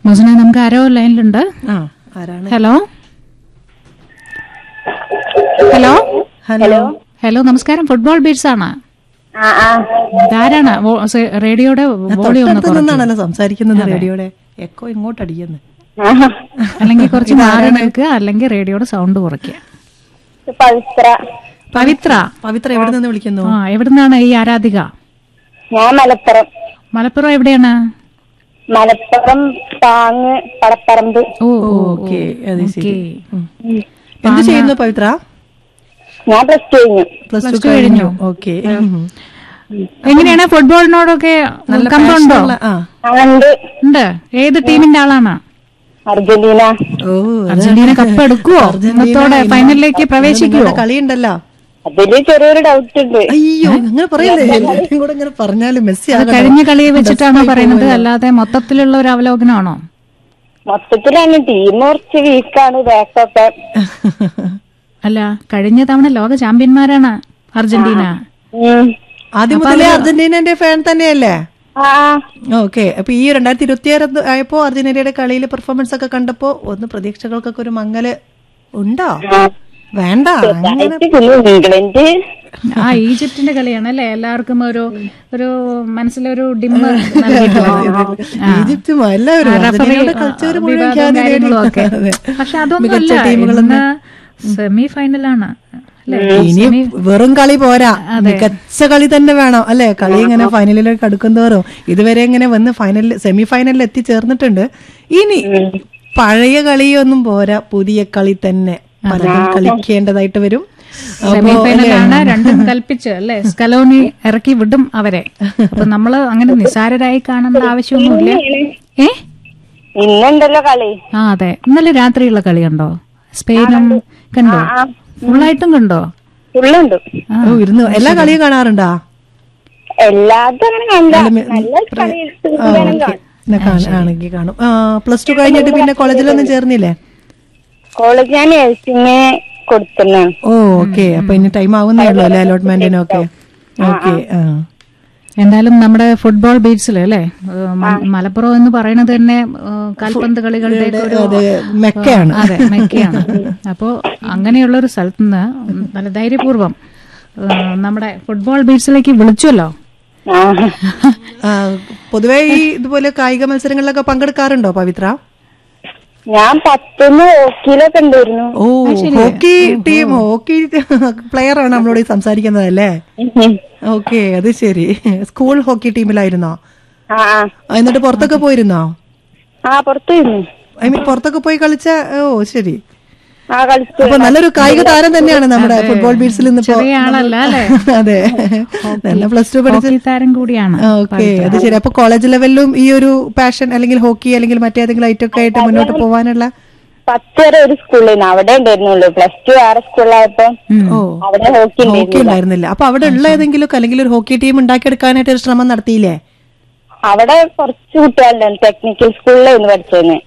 മോസനെ നമുക്ക് ആരോ ലൈനിലുണ്ട് ആ ആരാണ് ഹലോ ഹലോ ഹലോ ഹലോ നമസ്കാരം ഫുട്ബോൾ ബീറ്റ്സ് ആണ് ആ ആ ഇതാരാണ് വോ- സെ- റേഡിയോയുടെ വോളിയം ഒന്ന് തൊട്ടടുത്ത് നിന്നാണല്ലോ സംസാരിക്കുന്നത് റേഡിയോയുടെ എക്കോ ഇങ്ങോട്ട് അടിക്കുന്നു ആഹാ. അല്ലെങ്കിൽ കുറച്ച് മാറി നിൽക്കുക അല്ലെങ്കിൽ റേഡിയോയുടെ സൗണ്ട് കുറയ്ക്കുക ഇത് പവിത്ര പവിത്ര പവിത്ര എവിടെ നിന്ന് വിളിക്കുന്നു ആ എവിടുന്നാണ് ഈ ആരാധിക ഞാൻ മലപ്പുറം മലപ്പുറം എവിടെയാണ് മലപ്പുറം പാങ്ങ് പടപ്പറമ്പ് ഓ ഓക്കെ അത് ശരി ഓക്കെ ഉം. എന്ത് ചെയ്യുന്നു പവിത്ര ഞാൻ പ്ലസ് ടു കഴിഞ്ഞു പ്ലസ് ടു കഴിഞ്ഞു ഓക്കെ എങ്ങനെയാണ് ഫുട്ബോളിനോടൊക്കെ കമ്പുണ്ടോ ആ ആ ഉണ്ട് ഉണ്ട് ഏത് ടീമിന്റെ ആളാണ് അർജന്റീന ഓ അർജന്റീന കപ്പ് എടുക്കുവോ ഇന്നത്തോടെ ഫൈനലിലേക്ക് പ്രവേശിക്കുവോ നിങ്ങളുടെ കളിയുണ്ടല്ലോ അതില് ചെറിയൊരു ഡൗട്ട് ഉണ്ട് അയ്യോ അങ്ങനെ പറയല്ലേ എല്ലാവരും കൂടെ ഇങ്ങനെ പറഞ്ഞാലും മെസ്സി അത് ആകണം. കഴിഞ്ഞ കളിയെ വെച്ചിട്ടാണോ പറയുന്നത് അല്ലാതെ മൊത്തത്തിലുള്ള ഒരു അവലോകനമാണോ മൊത്തത്തിലാണ് ടീം കുറച്ച് വീക്കാണ് ബാക്കൊക്കെ അല്ല കഴിഞ്ഞ തവണ ലോക ചാമ്പ്യന്മാരാണ് അർജന്റീന ഉം. ആദ്യം മുതലേ അർജന്റീനന്റെ ഫാൻ തന്നെയല്ലേ ആ ആ. ഓക്കെ അപ്പൊ ഈ രണ്ടായിരത്തി ഇരുപത്തി ആറ് ആയപ്പോ അർജന്റീനയുടെ കളിയിലെ പെർഫോമൻസ് ഒക്കെ കണ്ടപ്പോ ഒന്ന് പ്രതീക്ഷകൾക്കൊക്കെ ഒരു മങ്ങല് ഉണ്ടോ വേണ്ട അങ്ങനെ ചെറുതായിട്ട് പിന്നെ ഇംഗ്ലണ്ട് ആ ഈജിപ്തിന്റെ കളിയാണ് അല്ലെ എല്ലാവർക്കും ഒരു ഒരു മനസ്സിലൊരു ഡിമ്മ് നൽകിയിട്ടുള്ളത് ആ. ഈജിപ്തും എല്ലാവരും ആ, referee, അർജന്റീനയുടെ ആ, കളിച്ചവര് മുഴുവൻ വിവാദവും ഖ്യാതി കാര്യങ്ങളും ഒക്കെ. നേടി. പക്ഷെ അതൊന്നും മികച്ച അല്ല ടീമുകളൊന്നും സെമി ഫൈനലാണ് അല്ലെ ഇനി വെറും കളി പോരാ മികച്ച കളി തന്നെ വേണം അല്ലെ കളി ഇങ്ങനെ ഫൈനലിലേക്ക് അടുക്കുന്നതോറും ഇതുവരെ ഇങ്ങനെ വന്ന് ഫൈനലിൽ സെമി ഫൈനലിൽ എത്തിച്ചേർന്നിട്ടുണ്ട് ഇനി പഴയ കളിയൊന്നും പോരാ പുതിയ കളി തന്നെ പലതും കളിക്കേണ്ടതായിട്ട് വരും സെമി ഫൈനലാണ് രണ്ടും കൽപ്പിച്ച് അല്ലെ സ്കലോനി ഇറക്കി വിടും അവരെ അപ്പൊ നമ്മള് അങ്ങനെ നിസാരരായി കാണേണ്ട ആവശ്യമൊന്നുമില്ല ഏ ഇന്നുണ്ടല്ലോ കളി ആ അതെ ഇന്നലെ രാത്രിയുള്ള കളി കണ്ടോ സ്പെയിനും കണ്ടോ ഫുള്ളായിട്ടും കണ്ടോ ഫുള്ളുണ്ട് ഓ ഇരുന്നു എല്ലാ കളിയും കാണാറുണ്ടാ എല്ലാതും അങ്ങനെ കണ്ട നല്ല കളി വേണം കാണാൻ. ആണെങ്കിൽ കാണും പ്ലസ് ടു കഴിഞ്ഞിട്ട് പിന്നെ കോളേജിലൊന്നും ചേർന്നില്ലേ കോളേജ് ഞാൻ നഴ്സിംഗ് കൊടുతున్నాണ് ഓ ഓക്കെ അപ്പൊ ഇനി ടൈം ആവുന്നേ ഉള്ളൂ അല്ലെ അലോട്ട്മെന്റിനൊക്കെ ഓക്കെ ആ എന്തായാലും നമ്മുടെ ഫുട്ബോൾ ബീറ്റ്സിൽ അല്ലെ മലപ്പുറം എന്ന് പറയുന്നത് തന്നെ ഏഹ്, കാൽപന്ത് കളികളുടെ ഒരു അത് മെക്കയാണ് അതെ മെക്കയാണ് അപ്പോ അങ്ങനെയുള്ള ഒരു സ്ഥലത്ത് നിന്ന് നല്ല ധൈര്യപൂർവ്വം ഏഹ്, നമ്മുടെ ഫുട്ബോൾ ബീറ്റ്സിലേക്ക് വിളിച്ചല്ലോ ആ ആ, പൊതുവേ ഈ ഇതുപോലെ കായിക മത്സരങ്ങളിലൊക്കെ പങ്കെടുക്കാറുണ്ടോ പവിത്ര ഞാൻ പത്തുനിന്ന് ഹോക്കിയിലൊക്കെ ഉണ്ടായിരുന്നു ഓ ഹോക്കി ടീം ഹോക്കി പ്ലെയർ ആണ് നമ്മളോട് ഈ സംസാരിക്കുന്നത് അല്ലേ ഓക്കെ അത് ശരി സ്കൂൾ ഹോക്കി ടീമിലായിരുന്നോ ആ ആ ആ, എന്നിട്ട് പുറത്തൊക്കെ പോയിരുന്നോ ആ പുറത്തുനിന്നു ഐ മീൻ പുറത്തൊക്കെ പോയി കളിച്ച ഓ ശരി ആ കളിച്ചു അപ്പൊ നല്ലൊരു കായിക താരം തന്നെയാണ് നമ്മുടെ ഫുട്ബോൾ ബീറ്റ്സിൽ നിന്ന് ഇപ്പോ ചെറിയ ആളല്ല അല്ലെ അതെ നല്ല പ്ലസ് ടു പഠിച്ച ഹോക്കി താരം കൂടിയാണ് ഓക്കെ അത് ശരി അപ്പൊ കോളേജ് ലെവലിലും ഈ ഒരു പാഷൻ അല്ലെങ്കിൽ ഹോക്കി അല്ലെങ്കിൽ മറ്റേതെങ്കിലും ഐറ്റം ഒക്കെ ആയിട്ട് മുന്നോട്ട് പോകാനുള്ള പത്ത് വരെ ഒരു സ്കൂളിൽ അവിടെ ഉണ്ടായിരുന്നുള്ളൂ പ്ലസ് ടു വേറെ സ്കൂളിലായപ്പോ ഓ അവിടെ ഹോക്കി ഹോക്കി ഉണ്ടായിരുന്നു ഉണ്ടായിരുന്നില്ല അപ്പൊ അവിടെ ഉള്ള ഏതെങ്കിലും ഒക്കെ അല്ലെങ്കിൽ ഒരു ഹോക്കി ടീം ഉണ്ടാക്കിയെടുക്കാനായിട്ട് ഒരു ശ്രമം നടത്തിയില്ലേ അവിടെ കുറച്ച് കുട്ടികളുണ്ടായിരുന്നു ടെക്നിക്കൽ സ്കൂളിലായിരുന്നു പഠിച്ചത്